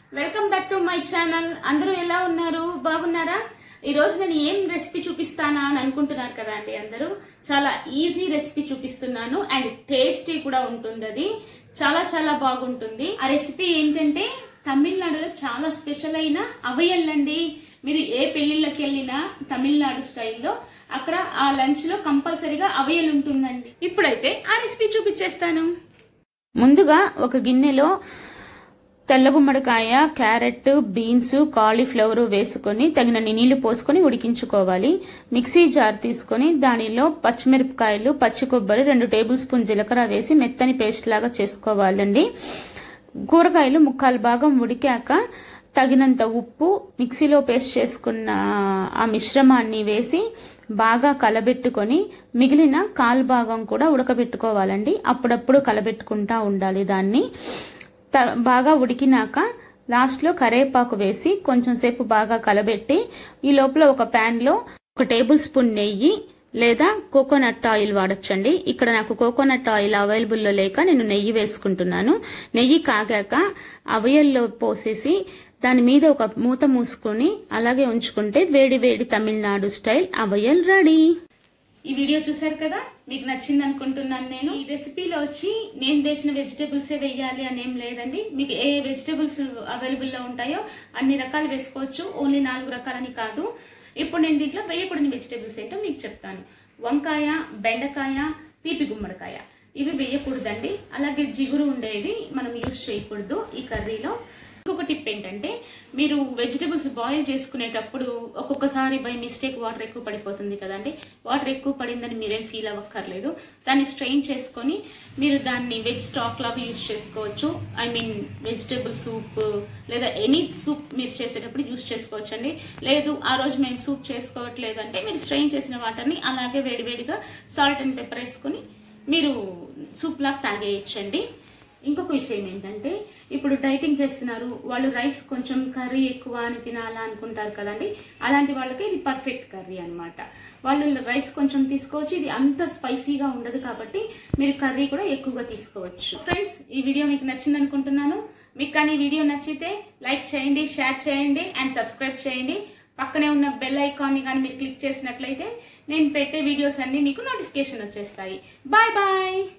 welcome back to my channel అందరూ ఎలా ఉన్నారు బాగున్నారా ఈ రోజు నేను ఏం రెసిపీ చూపిస్తానా అని అనుకుంటున్నారు కదా అండి అందరూ చాలా ఈజీ రెసిపీ చూపిస్తున్నాను అండ్ టేస్టీ కూడా ఉంటుంది అది చాలా చాలా బాగుంటుంది ఆ రెసిపీ ఏంటంటే తమిళనాడులో చాలా స్పెషల్ అయిన అవయల్లండి మీరు ఏ పెళ్లిళ్ళకి వెళ్ళినా తమిళనాడు స్టైల్లో అక్కడ ఆ లంచ్ లో కంపల్సరీగా అవయల్ ఉంటుందండి ఇప్పుడైతే ఆ రెసిపీ చూపించేస్తాను ముందుగా ఒక గిన్నెలో తెల్ల గుమ్మడికాయ క్యారెట్ బీన్స్ కాలీఫ్లవర్ వేసుకొని తగినన్ని నీళ్లు పోసుకొని ఉడికించుకోవాలి మిక్సీ జార్ తీసుకొని దానిలో పచ్చిమిరపకాయలు పచ్చి కొబ్బరి రెండు టేబుల్ స్పూన్ జీలకర్ర వేసి మెత్తని పేస్ట్ లాగా చేసుకోవాలండి కూరగాయలు ముక్కాలు భాగం ఉడికాక తగినంత ఉప్పు మిక్సీలో పేస్ట్ చేసుకున్న ఆ మిశ్రమాన్ని వేసి బాగా కలబెట్టుకొని మిగిలిన కాలు భాగం కూడా ఉడకబెట్టుకోవాలండి అప్పుడప్పుడు కలబెట్టుకుంటా ఉండాలి దాన్ని త- బాగా ఉడికినాక లాస్ట్లో కరేపాకు వేసి కొంచెం సేపు బాగా కలబెట్టి ఈ లోపల ఒక ప్యాన్ లో ఒక టేబుల్ స్పూన్ నెయ్యి లేదా కోకోనట్ ఆయిల్ వాడొచ్చండి ఇక్కడ నాకు కోకోనట్ ఆయిల్ అవైలబుల్లో లేక నేను నెయ్యి వేసుకుంటున్నాను నెయ్యి కాగాక అవయల్లో పోసేసి దాని మీద ఒక మూత మూసుకొని అలాగే ఉంచుకుంటే వేడి వేడి తమిళనాడు స్టైల్ అవయల్ రెడీ ఈ వీడియో చూసారు కదా మీకు నచ్చింది అనుకుంటున్నాను నేను ఈ రెసిపీలో వచ్చి నేను వేసిన వెజిటేబుల్స్ వేయాలి అని ఏం లేదండి మీకు ఏ వెజిటేబుల్స్ అవైలబుల్ లో ఉంటాయో అన్ని రకాలు వేసుకోవచ్చు ఓన్లీ నాలుగు రకాలని కాదు ఇప్పుడు నేను దీంట్లో వేయకూడని వెజిటేబుల్స్ ఏంటో మీకు చెప్తాను వంకాయ బెండకాయ తీపి గుమ్మడికాయ ఇవి వేయకూడదండి అలాగే జిగురు ఉండేవి మనం యూజ్ చేయకూడదు ఈ కర్రీలో ఇంకొక టిప్ ఏంటంటే మీరు వెజిటబుల్స్ బాయిల్ చేసుకునేటప్పుడు ఒక్కొక్కసారి బై మిస్టేక్ వాటర్ ఎక్కువ పడిపోతుంది కదండి వాటర్ ఎక్కువ పడిందని మీరేం ఫీల్ అవ్వక్కర్లేదు దాన్ని స్ట్రెయిన్ చేసుకొని మీరు దాన్ని వెజ్ స్టాక్ లాగా యూజ్ చేసుకోవచ్చు ఐ మీన్ వెజిటబుల్ సూప్ లేదా ఎనీ సూప్ మీరు చేసేటప్పుడు యూజ్ చేసుకోవచ్చు అండి లేదు ఆ రోజు మేము సూప్ చేసుకోవట్లేదు అంటే మీరు స్ట్రెయిన్ చేసిన వాటర్ని అలాగే వేడివేడిగా సాల్ట్ అండ్ పెప్పర్ వేసుకొని మీరు సూప్ లాగా తాగేయచ్చండి ఇంకొక విషయం ఏంటంటే ఇప్పుడు డైటింగ్ చేస్తున్నారు వాళ్ళు రైస్ కొంచెం కర్రీ ఎక్కువ అని తినాలా అనుకుంటారు కదండి అలాంటి వాళ్ళకి ఇది పర్ఫెక్ట్ కర్రీ అన్నమాట వాళ్ళు రైస్ కొంచెం తీసుకోవచ్చు ఇది అంత స్పైసీగా ఉండదు కాబట్టి మీరు కర్రీ కూడా ఎక్కువగా తీసుకోవచ్చు ఫ్రెండ్స్ ఈ వీడియో మీకు నచ్చింది అనుకుంటున్నాను మీకు కానీ ఈ వీడియో నచ్చితే లైక్ చేయండి షేర్ చేయండి అండ్ సబ్స్క్రైబ్ చేయండి పక్కనే ఉన్న బెల్ ఐకాన్ని కానీ మీరు క్లిక్ చేసినట్లయితే నేను పెట్టే వీడియోస్ అన్ని మీకు నోటిఫికేషన్ వచ్చేస్తాయి బాయ్ బాయ్